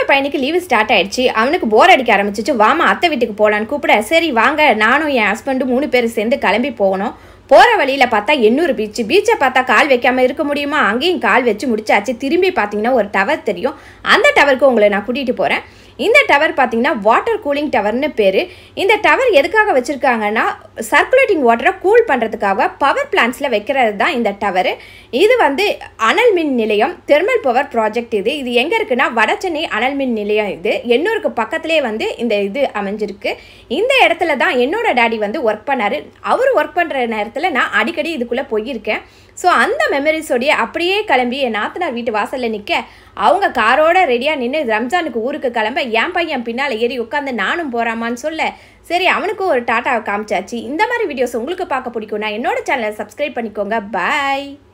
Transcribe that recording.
பையனுக்கு leave start ஆயிடுச்சு அவனுக்கு போர் அடிக்க ஆரம்பிச்சிச்சு வாமா அத்தை வீட்டுக்கு போகலான்னு கூப்பிட சரி வாங்க நானும் என் ஹஸ்பண்டும் மூணு பேர் சேர்ந்து கிளம்பி போகணும் போகிற வழியில் பார்த்தா எண்ணூறு பீச் பீச்சை பார்த்தா கால் வைக்காம இருக்க முடியுமா அங்கேயும் கால் வச்சு முடிச்சாச்சு திரும்பி பார்த்தீங்கன்னா ஒரு டவர் தெரியும் அந்த டவருக்கு உங்களை நான் கூட்டிகிட்டு போகிறேன் இந்த டவர் பார்த்தீங்கன்னா வாட்டர் கூலிங் டவர்னு பேர் இந்த டவர் எதுக்காக வச்சுருக்காங்கன்னா சர்க்குலேட்டிங் வாட்டரை கூல் பண்ணுறதுக்காக பவர் பிளான்ஸில் வைக்கிறது தான் இந்த டவர் இது வந்து அனல் மின் நிலையம் தெர்மல் பவர் ப்ராஜெக்ட் இது இது எங்கே இருக்குன்னா வட சென்னை அனல் மின் நிலையம் இது எண்ணூருக்கு பக்கத்துலேயே வந்து இந்த இது அமைஞ்சிருக்கு இந்த இடத்துல தான் என்னோட டேடி வந்து ஒர்க் பண்ணார் அவர் ஒர்க் பண்ணுற நேரத்தில் நான் அடிக்கடி இதுக்குள்ளே போயிருக்கேன் ஸோ அந்த மெமரிஸோடைய அப்படியே கிளம்பி என் நாத்தனார் வீட்டு வாசலில் நிற்க அவங்க காரோட ரெடியாக நின்று ரம்ஜானுக்கு ஊருக்கு கிளம்ப என் பையன் பின்னால் ஏறி உட்காந்து நானும் போகிறாமான்னு சொல்ல சரி அவனுக்கும் ஒரு டாட்டாவை காமிச்சாச்சு இந்த மாதிரி வீடியோஸ் உங்களுக்கு பார்க்க பிடிக்கும்னா என்னோட சேனலை சப்ஸ்கிரைப் பண்ணிக்கோங்க பாய்